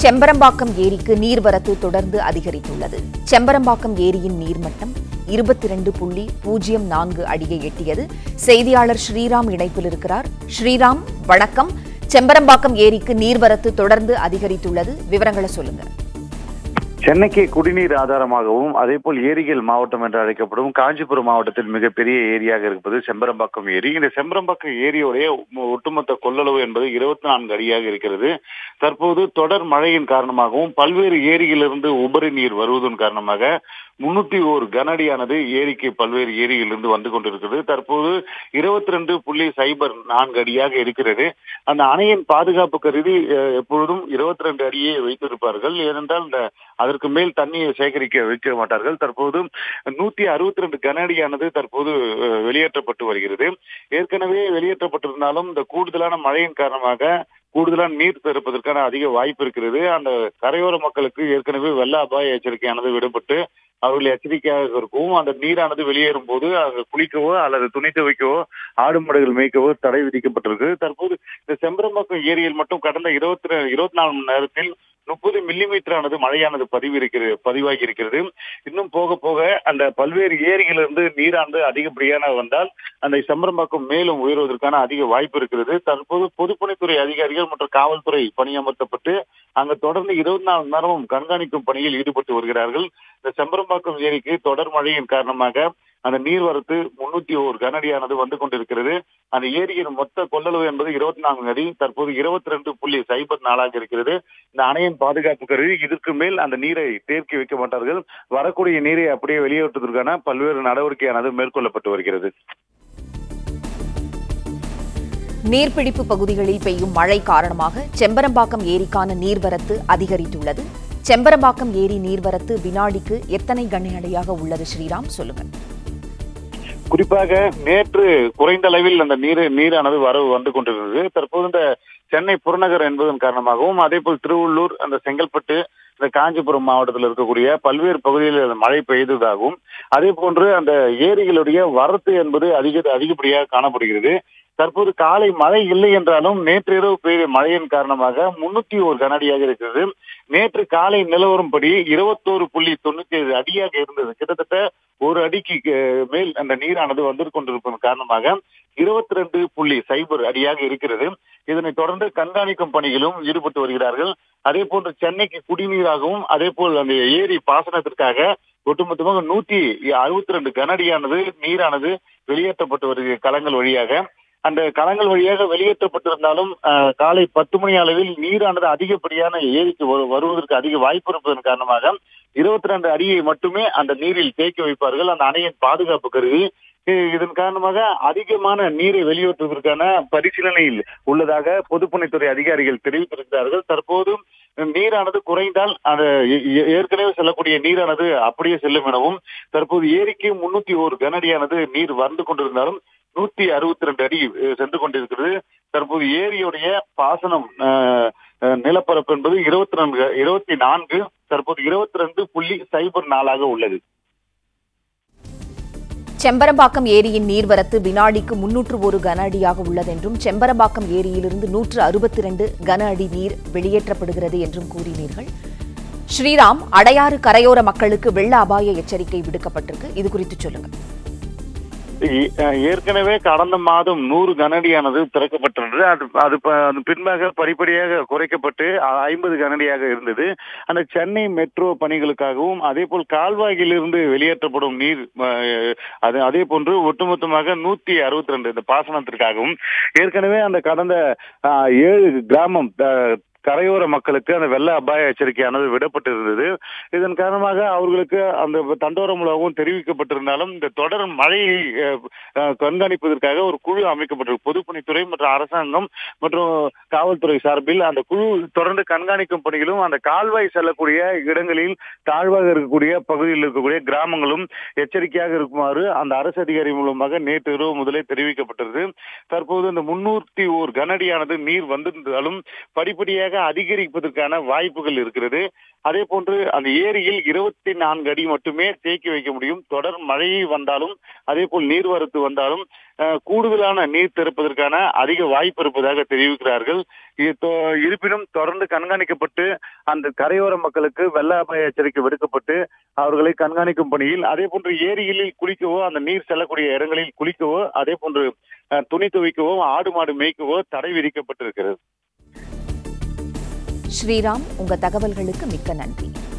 செம்பரம்பாக்கம் ஏரிக்கு நீர்வரத்து தொடர்ந்து அதிகரித்துள்ளது செம்பரம்பாக்கம் ஏரியின் நீர்மட்டம் இருபத்தி இரண்டு புள்ளி பூஜ்ஜியம் நான்கு அடியை எட்டியது செய்தியாளர் ஸ்ரீராம் இணைப்பில் இருக்கிறார் ஸ்ரீராம் வணக்கம் செம்பரம்பாக்கம் ஏரிக்கு நீர்வரத்து தொடர்ந்து அதிகரித்துள்ளது விவரங்களை சொல்லுங்க சென்னைக்கு குடிநீர் ஆதாரமாகவும் அதே போல் ஏரிகள் மாவட்டம் என்று அழைக்கப்படும் காஞ்சிபுரம் மாவட்டத்தில் மிகப்பெரிய ஏரியாக இருப்பது செம்பரம்பாக்கம் ஏரி இந்த செம்பரம்பாக்கம் ஏரியோடைய ஒட்டுமொத்த கொள்ளளவு என்பது இருபத்தி நான்கு அடியாக இருக்கிறது தற்போது தொடர் மழையின் காரணமாகவும் பல்வேறு ஏரியிலிருந்து உபரி நீர் வருவதன் காரணமாக முன்னூத்தி ஓரு கனஅடியானது ஏரிக்கு பல்வேறு ஏரியிலிருந்து வந்து கொண்டிருக்கிறது தற்போது இருபத்தி ரெண்டு புள்ளி சைபர் நான்கு அடியாக இருக்கிறது அந்த அணையின் பாதுகாப்பு கருதி அஹ், எப்பொழுதும் இருபத்தி ரெண்டு அடியே வைத்திருப்பார்கள் ஏனென்றால் இந்த அதற்கு மேல் தண்ணியை சேகரிக்க வைக்க மாட்டார்கள் தற்போது நூத்தி அறுபத்தி ரெண்டு கன அடியானது தற்போது அஹ், வெளியேற்றப்பட்டு வருகிறது ஏற்கனவே வெளியேற்றப்பட்டிருந்தாலும் இந்த கூடுதலான மழையின் காரணமாக கூடுதலான நீர் திறப்பதற்கான அதிக வாய்ப்பு இருக்கிறது அந்த கரையோர மக்களுக்கு ஏற்கனவே வெள்ள அபாய எச்சரிக்கையானது விடப்பட்டு அவர்கள் எச்சரிக்கையாக இருக்கவும் அந்த நீரானது வெளியேறும் போது அங்க குளிக்கவோ அல்லது துணி துவைக்கவோ ஆடு மாடுகள் மேய்க்கவோ தடை விதிக்கப்பட்டிருக்கு தற்போது இந்த செம்பரம்பாக்கம் ஏரியில் மட்டும் கடந்த இருபத்தி இருபத்தி நாலு மணி நேரத்தில் முப்பது மில்லிமீட்டர் ஆனது மழையானது பதிவு இருக்கிறது பதிவாகி இருக்கிறது இன்னும் போக போக அந்த பல்வேறு ஏரிகளிலிருந்து நீரானது அதிகப்படியான வந்தால் அந்த செம்பரம்பாக்கம் மேலும் உயர்வதற்கான அதிக வாய்ப்பு இருக்கிறது தற்போது பொதுப்பணித்துறை அதிகாரிகள் மற்றும் காவல்துறை பணியமர்த்தப்பட்டு அங்க தொடர்ந்து இருபத்தி நாலு மணி நேரமும் கண்காணிக்கும் பணியில் ஈடுபட்டு வருகிறார்கள் இந்த செம்பரம்பாக்கம் ஏரிக்கு தொடர் மழையின் காரணமாக அந்த நீர்வரத்து முன்னூத்தி ஓரு கனஅடியானது வந்து கொண்டிருக்கிறது அந்த ஏரியின் மொத்த கொள்ளளவு என்பது இருபத்தி நான்கு அடி தற்போது இருபத்தி ரெண்டு புள்ளி சைபர் நாளாக இருக்கிறது இந்த அணையின் பாதுகாப்பு கருதி இதற்கு மேல் அந்த நீரை தேக்கி வைக்க மாட்டார்கள் வரக்கூடிய நீரை அப்படியே வெளியேற்றுவதற்கான பல்வேறு நடவடிக்கையானது மேற்கொள்ளப்பட்டு வருகிறது நீர்பிடிப்பு பகுதிகளில் பெய்யும் மழை காரணமாக செம்பரம்பாக்கம் ஏரிக்கான நீர்வரத்து அதிகரித்துள்ளது செம்பரம்பாக்கம் ஏரி நீர்வரத்து வினாடிக்கு எத்தனை கனஅடியாக உள்ளது ஸ்ரீராம் சொல்லுங்க குறிப்பாக நேற்று குறைந்த அளவில் அந்த நீர் நீரானது வரவு வந்து கொண்டிருந்தது தற்போது இந்த சென்னை புறநகர் என்பதன் காரணமாகவும் அதே போல் திருவள்ளூர் அந்த செங்கல்பட்டு இந்த காஞ்சிபுரம் மாவட்டத்தில் இருக்கக்கூடிய பல்வேறு பகுதிகளில் அந்த மழை பெய்ததாகவும் அதே போன்று அந்த ஏரிகளுடைய வரத்து என்பது அதிக அதிகப்படியாக காணப்படுகிறது தற்போது காலை மழை இல்லை என்றாலும் நேற்று இரவு பெய்த மழையின் காரணமாக முன்னூத்தி ஒரு கனஅடியாக இருக்கிறது நேற்று காலை நிலவரம்படி இருபத்தோரு புள்ளி தொண்ணூத்தி ஏழு அடியாக இருந்தது கிட்டத்தட்ட ஒரு அடிக்கு அஹ், மேல் அந்த நீரானது வந்து கொண்டிருப்பதன் காரணமாக இருபத்தி ரெண்டு புள்ளி சைபர் அடியாக இருக்கிறது இதனைத் தொடர்ந்து கண்காணிக்கும் பணிகளும் ஈடுபட்டு வருகிறார்கள் அதே போன்று சென்னைக்கு குடிநீராகவும் அதே போல் அந்த ஏரி பாசனத்திற்காக ஒட்டுமொத்தமாக நூத்தி அறுபத்தி ரெண்டு கனஅடியானது நீரானது வெளியேற்றப்பட்டு வருகிற களங்கள் வழியாக அந்த களங்கள் வழியாக வெளியேற்றப்பட்டிருந்தாலும் அஹ், காலை பத்து மணி அளவில் நீரானது அதிகப்படியான ஏரிக்கு வரு- வருவதற்கு அதிக வாய்ப்பு இருப்பதன் காரணமாக இருபத்தி ரெண்டு அடியை மட்டுமே அந்த நீரில் தேக்கி வைப்பார்கள் அந்த அணையின் பாதுகாப்பு கருதி இ- இதன் காரணமாக அதிகமான நீரை வெளியேற்றுவதற்கான பரிசீலனையில் உள்ளதாக பொதுப்பணித்துறை அதிகாரிகள் தெரிவித்திருக்கிறார்கள் தற்போது நீரானது குறைந்தால் அந்த ஏ- ஏ- ஏற்கனவே செல்லக்கூடிய நீரானது அப்படியே செல்லும் எனவும் தற்போது ஏரிக்கு முன்னூத்தி ஒரு கனஅடியானது நீர் வந்து கொண்டிருந்தாலும் நூத்தி அறுபத்தி ரெண்டு அடி அஹ், சென்று கொண்டிருக்கிறது தற்போது ஏரியுடைய பாசனம் அஹ், அஹ், நிலப்பரப்பு என்பது இருபத்தி நான்கு இருபத்தி நான்கு தற்போது இருபத்தி ரெண்டு புள்ளி சைபர் நாளாக உள்ளது செம்பரம்பாக்கம் ஏரியின் நீர்வரத்து வினாடிக்கு முன்னூற்று ஒரு கன அடியாக உள்ளதென்றும் செம்பரம்பாக்கம் ஏரியிலிருந்து நூற்று அறுபத்தி இரண்டு கன அடி நீர் வெளியேற்றப்படுகிறது என்றும் கூறினீர்கள் ஸ்ரீராம் அடையாறு கரையோர மக்களுக்கு வெள்ள அபாய எச்சரிக்கை விடுக்கப்பட்டிருக்கு இது குறித்து சொல்லுங்க ஏ- அஹ் ஏற்கனவே கடந்த மாதம் நூறு கனஅடியானது திறக்கப்பட்டிருந்தது அது அது ப- அது பின்பாக படிப்படியாக குறைக்கப்பட்டு ஐம்பது கனஅடியாக இருந்தது அந்த சென்னை மெட்ரோ பணிகளுக்காகவும் அதே போல் கால்வாயிலிருந்து வெளியேற்றப்படும் நீர் அஹ், அது அதே போன்று ஒட்டுமொத்தமாக நூத்தி அறுபத்தி ரெண்டு இந்த பாசனத்திற்காகவும் ஏற்கனவே அந்த கடந்த அஹ், ஏழு கிராமம் அஹ், கரையோர மக்களுக்கு அந்த வெள்ள அபாய எச்சரிக்கையானது விடப்பட்டிருந்தது இதன் காரணமாக அவர்களுக்கு அந்த தண்டோர மூலமும் தெரிவிக்கப்பட்டிருந்தாலும் இந்த தொடர் மழையை அஹ், அஹ், கண்காணிப்பதற்காக ஒரு குழு அமைக்கப்பட்டிருக்கு பொதுப்பணித்துறை மற்றும் அரசாங்கம் மற்றும் காவல்துறை சார்பில் அந்த குழு தொடர்ந்து கண்காணிக்கும் பணிகளும் அந்த கால்வாய் செல்லக்கூடிய இடங்களில் தாழ்வாக இருக்கக்கூடிய பகுதியில் இருக்கக்கூடிய கிராமங்களும் எச்சரிக்கையாக இருக்குமாறு அந்த அரசு அதிகாரி மூலமாக நேற்று இரவு முதலே தெரிவிக்கப்பட்டது தற்போது இந்த முன்னூத்தி ஓர் கனஅடியானது நீர் வந்திருந்தாலும் படிப்படியாக படிப்படியாக அதிகரிப்பதற்கான வாய்ப்புகள் இருக்கிறது அதே போன்று அந்த ஏரியில் இருபத்தி நான்கு அடி மட்டுமே தேக்கி வைக்க முடியும் தொடர் மழை வந்தாலும் அதே போல் நீர்வரத்து வந்தாலும் அஹ், கூடுதலான நீர் திறப்பதற்கான அதிக வாய்ப்பு இருப்பதாக தெரிவிக்கிறார்கள் இது தொ- இருப்பினும் தொடர்ந்து கண்காணிக்கப்பட்டு அந்த கரையோர மக்களுக்கு வெள்ள அபாய எச்சரிக்கை விடுக்கப்பட்டு அவர்களை கண்காணிக்கும் பணியில் அதே போன்று ஏரியில் குளிக்கவோ அந்த நீர் செல்லக்கூடிய இடங்களில் குளிக்கவோ அதே போன்று அஹ், துணி துவைக்கவோ ஆடு மாடு மேய்க்கவோ தடை விதிக்கப்பட்டிருக்கிறது ஸ்ரீராம் உங்க தகவல்களுக்கு மிக்க நன்றி